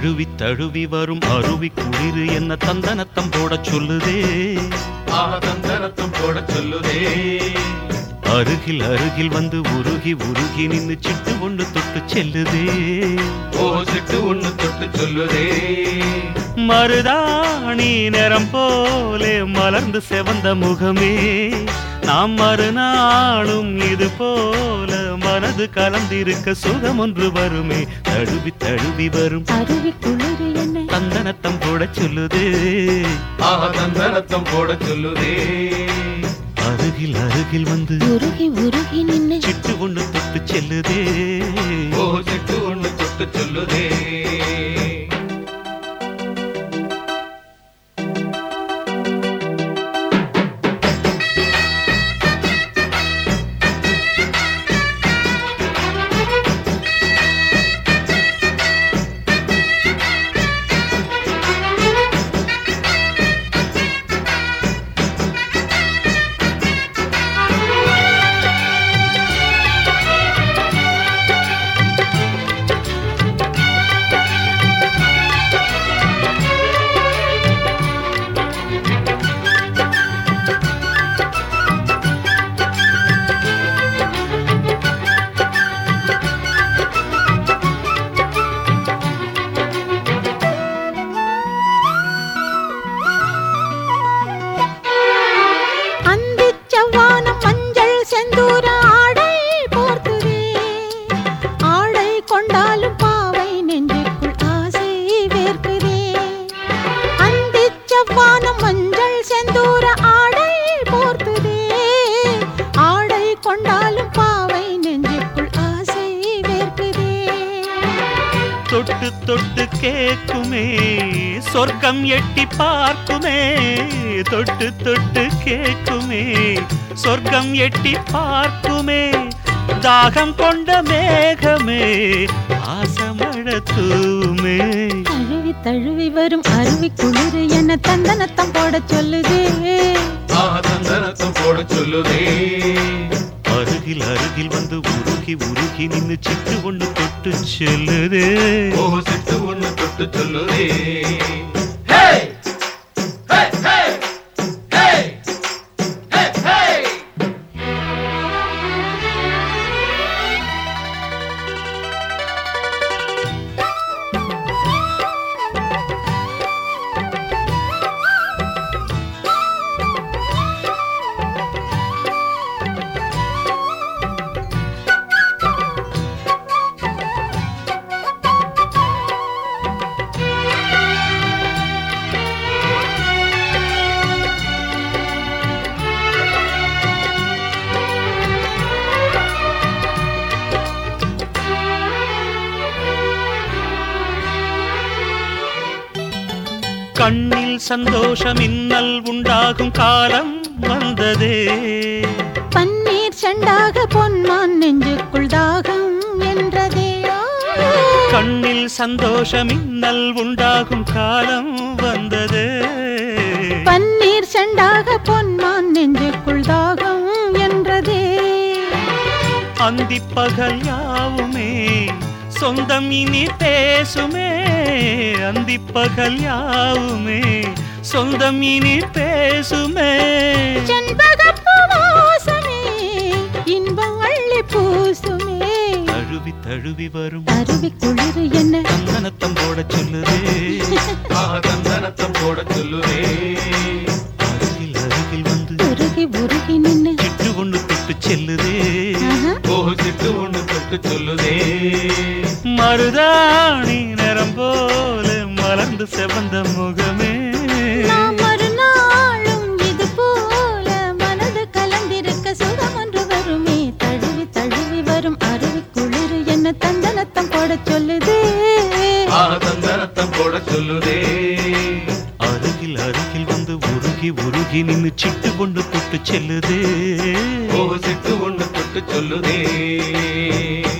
தழுவி தழுவி வரும் அருவி குளிரு என்ன தந்தனத்தம் போடச் சொல்லுதே ஆஹா தந்தனத்தம் போட சொல்லுதே அருகில் அருகில் வந்து உருகி உருகி நின்னு சிட்டு ஒன்று தொட்டு செல்லுதே ஓ சிட்டு ஒண்ணு தொட்டு சொல்லுதே மருதாணி நிறம் போலே மலர்ந்து செவந்த முகமே நாம் மறுநாளும் இது போல மனது கலந்திருக்க சுகம் ஒன்று வருமே தழுவி தழுவி வரும் அருவி குளிரு என்ன தந்தனத்தம் போடச் சொல்லுதே ஆஹா தந்தனத்தம் போட சொல்லுதே அருகில் அருகில் வந்து உருகி உருகி நின்னு சிட்டு ஒன்று தொட்டு செல்லுதே ஓ சிட்டு ஒண்ணு தொட்டு சொல்லுதே அந்திச் செவ்வானம் மஞ்சள் செந்தூர ஆடை போர்த்துதே ஆடை கொண்டாலும் பாவை நெஞ்சுக்குள் ஆசை வேர்க்குதே அந்திச் செவ்வானம் மஞ்சள் செந்தூர ஆடை போர்த்துதே ஆடை கொண்டாலும் பாவை நெஞ்சுக்குள் ஆசை வேர்க்குதே தொட்டு தொட்டு கேக்குமே சொர்க்கம் எட்டி பார்க்குமே தொட்டு தொட்டு கேக்குமே சொர்க்கம் எட்டி பார்க்குமே தாகம் கொண்ட மேகமே ஆசமழ தூமே தழுவி தழுவி வரும் அருவி குளிரு என தந்தனத்தம் போடச் சொல்லுதே ஆஹா தந்தனத்தம் போட சொல்லுதே அருகில் அருகில் வந்து உருகி உருகி நின்னு சிட்டு ஒண்ணு தொட்டு செல்லுதே ஓ சிட்டு ஒண்ணு தொட்டு சொல்லுதே ஹே ஹே ஹே ஹே ஹே ஹே கண்ணில் சந்தோஷம் இன்னல் உண்டாகும் காலம் வந்ததே பன்னீர் செண்டாக பொன்மான் நெஞ்சுக்குள் தாகம் என்றதே கண்ணில் சந்தோஷம் இன்னல் உண்டாகும் காலம் வந்ததே பன்னீர் செண்டாக பொன்மான் நெஞ்சுக்குள் தாகம் என்றதே அந்திப்பகல் யாவுமே சொந்தம் இனி பேசுமே அந்திப்பகல் யாவுமே சொந்தம் இனி பேசுமே செண்பகப்பு வாசமே இன்பம் அள்ளி பூசுமே தழுவி தழுவி வரும் அருவி குளிரு என்ன சந்தனத்தம் போட சொல்லுதே ஆஹா தந்தனத்தம் போட சொல்லுதே அருகில் அருகில் வந்து உருகி உருகி நின்னு சிட்டு ஒண்ணு தொட்டு செல்லுதே ஆஹா, ஓ சிட்டு ஒண்ணு தொட்டு சொல்லுதே மருதாணி நிறம் போல மலர்ந்து செவந்த முகமே நாம் மறுநாளும் இது போல மனது கலந்திருக்க சுகம் ஒன்று வருமே தழுவி தழுவி வரும் அருவி குளிரு என்ன தந்தனத்தம் போடச் சொல்லுதே ஆஹா தந்தனத்தம் போட சொல்லுதே அருகில் அருகில் வந்து உருகி உருகி நின்னு சிட்டு கொண்டு தொட்டு செல்லுதே ஓ சிட்டு ஒண்ணு தொட்டு சொல்லுதே